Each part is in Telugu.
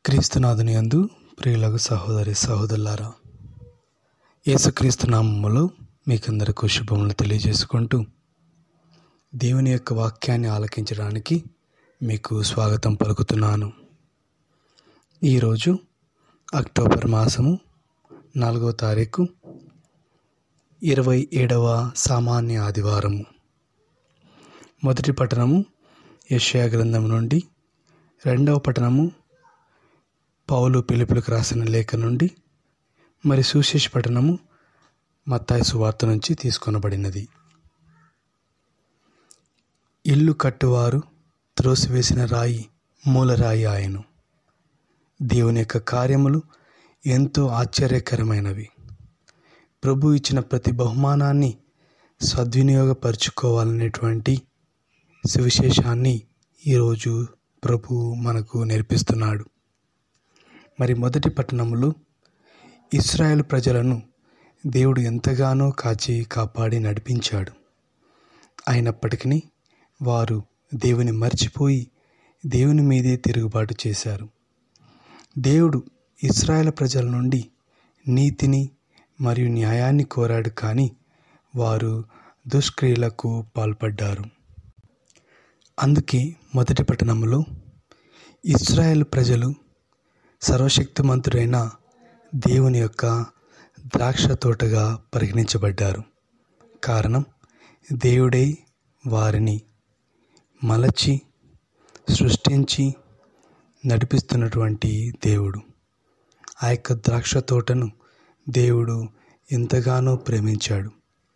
క్రీస్తునాథుని యందు ప్రియులకు సహోదరి సహోదరులారా యేసుక్రీస్తు నామములో మీకందరకు శుభములు తెలియజేసుకుంటూ దేవుని యొక్క వాక్యాన్ని ఆలకించడానికి మీకు స్వాగతం పలుకుతున్నాను ఈరోజు అక్టోబర్ మాసము నాలుగవ తారీఖు ఇరవై ఏడవ సామాన్య ఆదివారము మొదటి పట్టణము యెషయా గ్రంథం నుండి రెండవ పట్టణము పౌలు పిలుపులకు రాసిన లేఖ నుండి మరి సుశేష పట్టణము మత్తాయి సువార్త నుంచి తీసుకొనబడినది ఇల్లు కట్టువారు త్రోసివేసిన రాయి మూలరాయి ఆయను దేవుని యొక్క కార్యములు ఎంతో ఆశ్చర్యకరమైనవి ప్రభు ఇచ్చిన ప్రతి బహుమానాన్ని సద్వినియోగపరుచుకోవాలనేటువంటి సువిశేషాన్ని ఈరోజు ప్రభు మనకు నేర్పిస్తున్నాడు మరి మొదటి పట్టణంలో ఇస్రాయేల్ ప్రజలను దేవుడు ఎంతగానో కాచి కాపాడి నడిపించాడు అయినప్పటికీ వారు దేవుని మర్చిపోయి దేవుని మీదే తిరుగుబాటు చేశారు దేవుడు ఇస్రాయేల్ ప్రజల నుండి నీతిని మరియు న్యాయాన్ని కోరాడు కానీ వారు దుష్క్రియలకు పాల్పడ్డారు అందుకే మొదటి పట్టణంలో ఇస్రాయేల్ ప్రజలు సర్వశక్తిమంతుడైన దేవుని యొక్క ద్రాక్ష తోటగా పరిగణించబడ్డారు కారణం దేవుడై వారిని మలచి సృష్టించి నడిపిస్తున్నటువంటి దేవుడు ఆ యొక్క ద్రాక్ష తోటను దేవుడు ఎంతగానో ప్రేమించాడు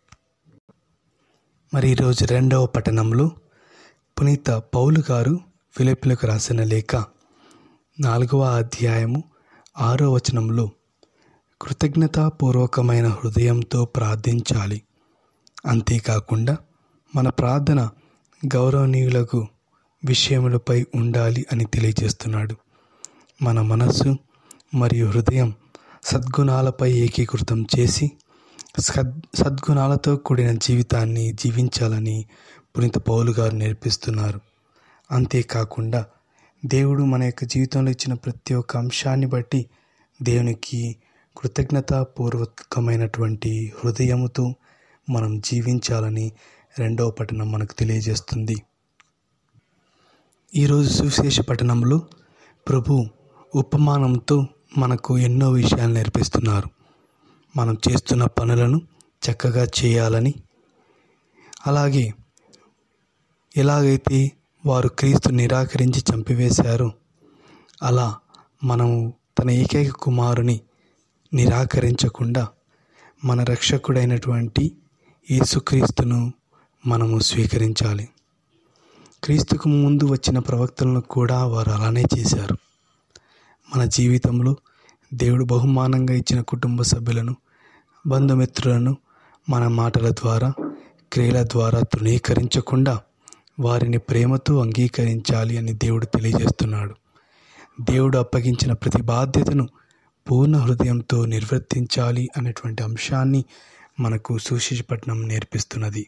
మరి ఈరోజు రెండవ పట్టణంలో పునీత పౌలు గారు ఫిలిపిలకు రాసిన లేఖ నాలుగవ అధ్యాయము ఆరో వచనంలో కృతజ్ఞతాపూర్వకమైన హృదయంతో ప్రార్థించాలి అంతేకాకుండా మన ప్రార్థన గౌరవనీయులకు విషయములపై ఉండాలి అని తెలియజేస్తున్నాడు మన మనస్సు మరియు హృదయం సద్గుణాలపై ఏకీకృతం చేసి సద్ సద్గుణాలతో కూడిన జీవితాన్ని జీవించాలని పునీత పౌలు గారు నేర్పిస్తున్నారు అంతేకాకుండా దేవుడు మన యొక్క జీవితంలో ఇచ్చిన ప్రతి ఒక్క అంశాన్ని బట్టి దేవునికి కృతజ్ఞతాపూర్వకమైనటువంటి హృదయముతో మనం జీవించాలని రెండవ పట్టణం మనకు తెలియజేస్తుంది ఈరోజు సువిశేష పట్టణంలో ప్రభు ఉపమానంతో మనకు ఎన్నో విషయాలు నేర్పిస్తున్నారు మనం చేస్తున్న పనులను చక్కగా చేయాలని అలాగే ఎలాగైతే వారు క్రీస్తు నిరాకరించి చంపివేశారో అలా మనము తన ఏకైక కుమారుని నిరాకరించకుండా మన రక్షకుడైనటువంటి యేసుక్రీస్తును మనము స్వీకరించాలి క్రీస్తుకు ముందు వచ్చిన ప్రవక్తలను కూడా వారు అలానే చేశారు మన జీవితంలో దేవుడు బహుమానంగా ఇచ్చిన కుటుంబ సభ్యులను బంధుమిత్రులను మన మాటల ద్వారా క్రియల ద్వారా తృణీకరించకుండా వారిని ప్రేమతో అంగీకరించాలి అని దేవుడు తెలియజేస్తున్నాడు దేవుడు అప్పగించిన ప్రతి బాధ్యతను పూర్ణ హృదయంతో నిర్వర్తించాలి అనేటువంటి అంశాన్ని మనకు సుశిషపట్నం నేర్పిస్తున్నది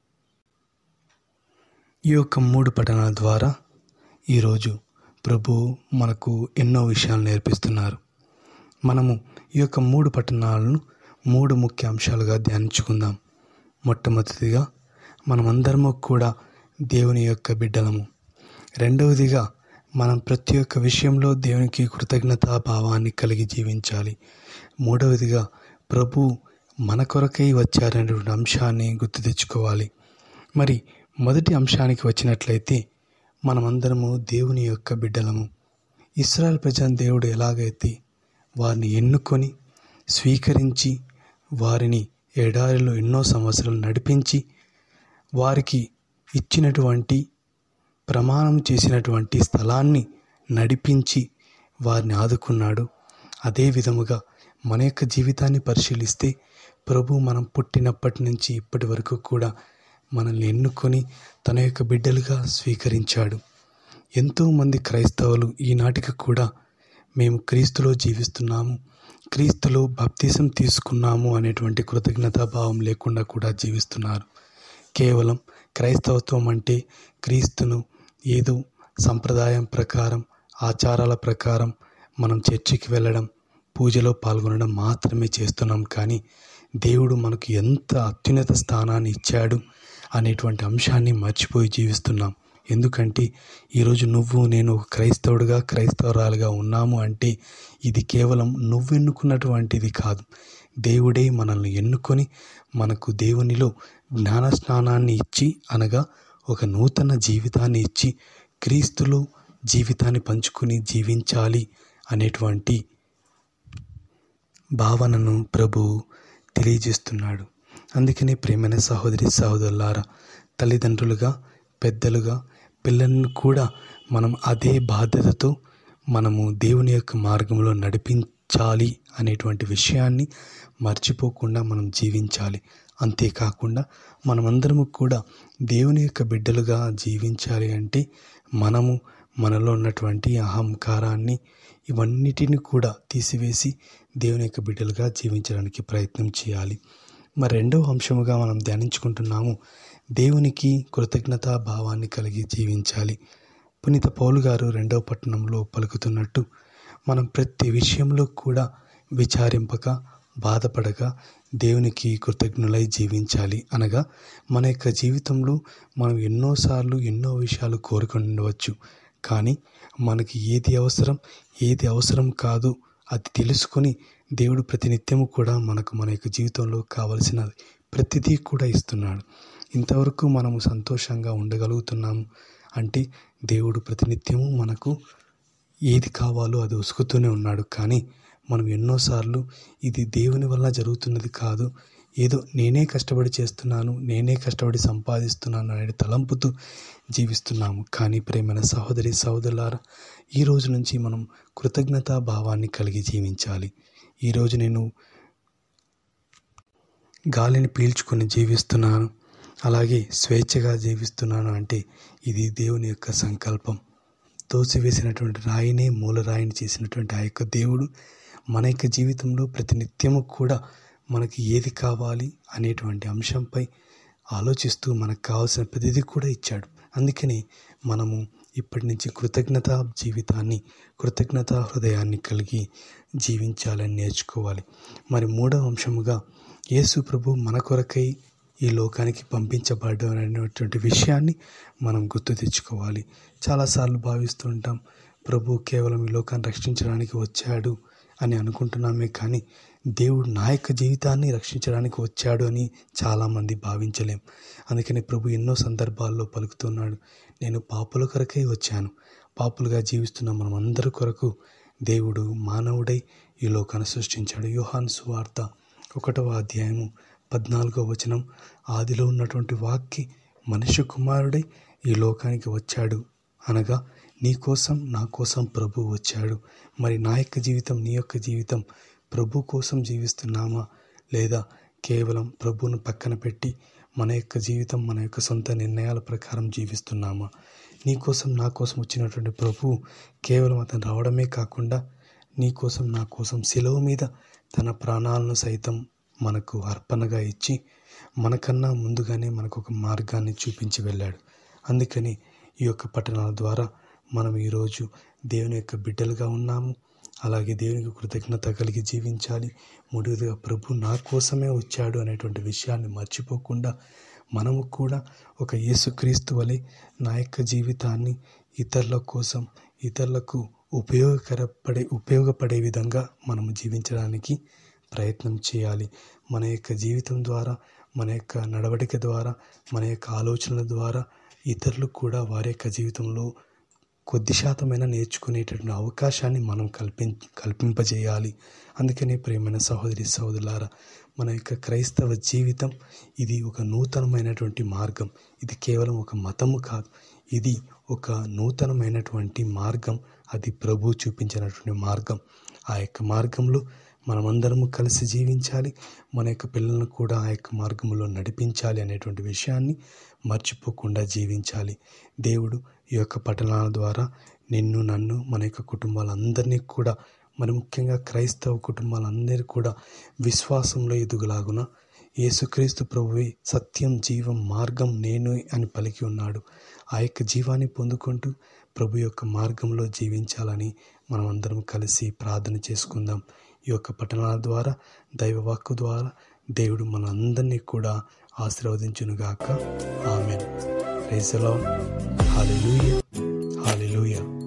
ఈ యొక్క మూడు పఠనాల ద్వారా ఈరోజు ప్రభు మనకు ఎన్నో విషయాలు నేర్పిస్తున్నారు మనము ఈ యొక్క మూడు పట్టణాలను మూడు ముఖ్య అంశాలుగా ధ్యానించుకుందాం మొట్టమొదటిగా మనమందరము కూడా దేవుని యొక్క బిడ్డలము రెండవదిగా మనం ప్రతి ఒక్క విషయంలో దేవునికి కృతజ్ఞతా భావాన్ని కలిగి జీవించాలి మూడవదిగా ప్రభు మన కొరకై వచ్చారనేటువంటి అంశాన్ని గుర్తు తెచ్చుకోవాలి మరి మొదటి అంశానికి వచ్చినట్లయితే మనమందరము దేవుని యొక్క బిడ్డలము ఇస్రాయల్ ప్రజలను దేవుడు ఎలాగైతే వారిని ఎన్నుకొని స్వీకరించి వారిని ఎడారిలో ఎన్నో సంవత్సరాలు నడిపించి వారికి ఇచ్చినటువంటి ప్రమాణం చేసినటువంటి స్థలాన్ని నడిపించి వారిని ఆదుకున్నాడు అదే విధముగా మన యొక్క జీవితాన్ని పరిశీలిస్తే ప్రభు మనం పుట్టినప్పటి నుంచి ఇప్పటి వరకు కూడా మనల్ని ఎన్నుకొని తన యొక్క బిడ్డలుగా స్వీకరించాడు ఎంతోమంది క్రైస్తవులు ఈనాటికి కూడా మేము క్రీస్తులో జీవిస్తున్నాము క్రీస్తులో బాప్తీసం తీసుకున్నాము అనేటువంటి కృతజ్ఞతాభావం లేకుండా కూడా జీవిస్తున్నారు కేవలం క్రైస్తవత్వం అంటే క్రీస్తును ఏదో సంప్రదాయం ప్రకారం ఆచారాల ప్రకారం మనం చర్చికి వెళ్ళడం పూజలో పాల్గొనడం మాత్రమే చేస్తున్నాం కానీ దేవుడు మనకు ఎంత అత్యున్నత స్థానాన్ని ఇచ్చాడు అనేటువంటి అంశాన్ని మర్చిపోయి జీవిస్తున్నాం ఎందుకంటే ఈరోజు నువ్వు నేను ఒక క్రైస్తవుడిగా క్రైస్తవరాలుగా ఉన్నాము అంటే ఇది కేవలం నువ్వు ఎన్నుకున్నటువంటిది కాదు దేవుడే మనల్ని ఎన్నుకొని మనకు దేవునిలో జ్ఞాన స్నానాన్ని ఇచ్చి అనగా ఒక నూతన జీవితాన్ని ఇచ్చి క్రీస్తులో జీవితాన్ని పంచుకుని జీవించాలి అనేటువంటి భావనను ప్రభు తెలియజేస్తున్నాడు అందుకనే ప్రేమైన సహోదరి సహోదరులారా తల్లిదండ్రులుగా పెద్దలుగా పిల్లలను కూడా మనం అదే బాధ్యతతో మనము దేవుని యొక్క మార్గంలో నడిపించాలి అనేటువంటి విషయాన్ని మర్చిపోకుండా మనం జీవించాలి అంతేకాకుండా మనమందరము కూడా దేవుని యొక్క బిడ్డలుగా జీవించాలి అంటే మనము మనలో ఉన్నటువంటి అహంకారాన్ని ఇవన్నిటిని కూడా తీసివేసి దేవుని యొక్క బిడ్డలుగా జీవించడానికి ప్రయత్నం చేయాలి మరి రెండవ అంశముగా మనం ధ్యానించుకుంటున్నాము దేవునికి కృతజ్ఞతా భావాన్ని కలిగి జీవించాలి పునీత పౌలు గారు రెండవ పట్టణంలో పలుకుతున్నట్టు మనం ప్రతి విషయంలో కూడా విచారింపక బాధపడక దేవునికి కృతజ్ఞులై జీవించాలి అనగా మన యొక్క జీవితంలో మనం ఎన్నోసార్లు ఎన్నో విషయాలు కోరుకొని ఉండవచ్చు కానీ మనకి ఏది అవసరం ఏది అవసరం కాదు అది తెలుసుకొని దేవుడు ప్రతినిత్యము కూడా మనకు మన యొక్క జీవితంలో కావలసిన ప్రతిదీ కూడా ఇస్తున్నాడు ఇంతవరకు మనము సంతోషంగా ఉండగలుగుతున్నాము అంటే దేవుడు ప్రతినిత్యము మనకు ఏది కావాలో అది ఉసుకుతూనే ఉన్నాడు కానీ మనం ఎన్నోసార్లు ఇది దేవుని వల్ల జరుగుతున్నది కాదు ఏదో నేనే కష్టపడి చేస్తున్నాను నేనే కష్టపడి సంపాదిస్తున్నాను అనే తలంపుతూ జీవిస్తున్నాము కానీ ప్రేమైన సహోదరి సహోదరులారా ఈ రోజు నుంచి మనం కృతజ్ఞతా భావాన్ని కలిగి జీవించాలి ఈరోజు నేను గాలిని పీల్చుకొని జీవిస్తున్నాను అలాగే స్వేచ్ఛగా జీవిస్తున్నాను అంటే ఇది దేవుని యొక్క సంకల్పం తోసివేసినటువంటి రాయినే మూలరాయిని చేసినటువంటి ఆ యొక్క దేవుడు మన యొక్క జీవితంలో ప్రతినిత్యము కూడా మనకి ఏది కావాలి అనేటువంటి అంశంపై ఆలోచిస్తూ మనకు కావాల్సిన ప్రతిదీ కూడా ఇచ్చాడు అందుకని మనము ఇప్పటి నుంచి కృతజ్ఞత జీవితాన్ని కృతజ్ఞత హృదయాన్ని కలిగి జీవించాలని నేర్చుకోవాలి మరి మూడవ అంశముగా యేసు ప్రభు మన కొరకై ఈ లోకానికి పంపించబడ్డం అనేటువంటి విషయాన్ని మనం గుర్తు తెచ్చుకోవాలి చాలాసార్లు భావిస్తూ ఉంటాం ప్రభు కేవలం ఈ లోకాన్ని రక్షించడానికి వచ్చాడు అని అనుకుంటున్నామే కానీ దేవుడు నా యొక్క జీవితాన్ని రక్షించడానికి వచ్చాడు అని చాలామంది భావించలేం అందుకని ప్రభు ఎన్నో సందర్భాల్లో పలుకుతున్నాడు నేను పాపుల కొరకై వచ్చాను పాపులుగా జీవిస్తున్న మనం అందరి కొరకు దేవుడు మానవుడై ఈ లోకాన్ని సృష్టించాడు యోహాన్ సువార్త ఒకటవ అధ్యాయము పద్నాలుగో వచనం ఆదిలో ఉన్నటువంటి వాక్కి మనిషి కుమారుడై ఈ లోకానికి వచ్చాడు అనగా నీ కోసం నా కోసం ప్రభు వచ్చాడు మరి నా యొక్క జీవితం నీ యొక్క జీవితం ప్రభు కోసం జీవిస్తున్నామా లేదా కేవలం ప్రభువును పక్కన పెట్టి మన యొక్క జీవితం మన యొక్క సొంత నిర్ణయాల ప్రకారం జీవిస్తున్నామా నీ కోసం నా కోసం వచ్చినటువంటి ప్రభు కేవలం అతను రావడమే కాకుండా నీ కోసం నా కోసం సెలవు మీద తన ప్రాణాలను సైతం మనకు అర్పణగా ఇచ్చి మనకన్నా ముందుగానే మనకు ఒక మార్గాన్ని చూపించి వెళ్ళాడు అందుకని ఈ యొక్క పట్టణాల ద్వారా మనం ఈరోజు దేవుని యొక్క బిడ్డలుగా ఉన్నాము అలాగే దేవునికి కృతజ్ఞత కలిగి జీవించాలి మూడవదిగా ప్రభు నా కోసమే వచ్చాడు అనేటువంటి విషయాన్ని మర్చిపోకుండా మనము కూడా ఒక యేసుక్రీస్తు వలె నా యొక్క జీవితాన్ని ఇతరుల కోసం ఇతరులకు ఉపయోగకరపడే ఉపయోగపడే విధంగా మనము జీవించడానికి ప్రయత్నం చేయాలి మన యొక్క జీవితం ద్వారా మన యొక్క నడవడిక ద్వారా మన యొక్క ఆలోచనల ద్వారా ఇతరులు కూడా వారి యొక్క జీవితంలో కొద్ది శాతమైన నేర్చుకునేటటువంటి అవకాశాన్ని మనం కల్పి కల్పింపజేయాలి అందుకనే ప్రేమైన సహోదరి సహోదరులారా మన యొక్క క్రైస్తవ జీవితం ఇది ఒక నూతనమైనటువంటి మార్గం ఇది కేవలం ఒక మతము కాదు ఇది ఒక నూతనమైనటువంటి మార్గం అది ప్రభు చూపించినటువంటి మార్గం ఆ యొక్క మార్గంలో మనమందరము కలిసి జీవించాలి మన యొక్క పిల్లలను కూడా ఆ యొక్క మార్గంలో నడిపించాలి అనేటువంటి విషయాన్ని మర్చిపోకుండా జీవించాలి దేవుడు ఈ యొక్క పట్టణాల ద్వారా నిన్ను నన్ను మన యొక్క కుటుంబాలందరినీ కూడా మరి ముఖ్యంగా క్రైస్తవ కుటుంబాలందరూ కూడా విశ్వాసంలో ఎదుగులాగున యేసుక్రీస్తు ప్రభువే సత్యం జీవం మార్గం నేను అని పలికి ఉన్నాడు ఆ యొక్క జీవాన్ని పొందుకుంటూ ప్రభు యొక్క మార్గంలో జీవించాలని మనం అందరం కలిసి ప్రార్థన చేసుకుందాం ఈ యొక్క పట్టణాల ద్వారా దైవవాక్కు ద్వారా దేవుడు మన అందరినీ కూడా ఆశీర్వదించునుగాక ఆమెన్ రైజలో హాలెలూయ హాలెలూయ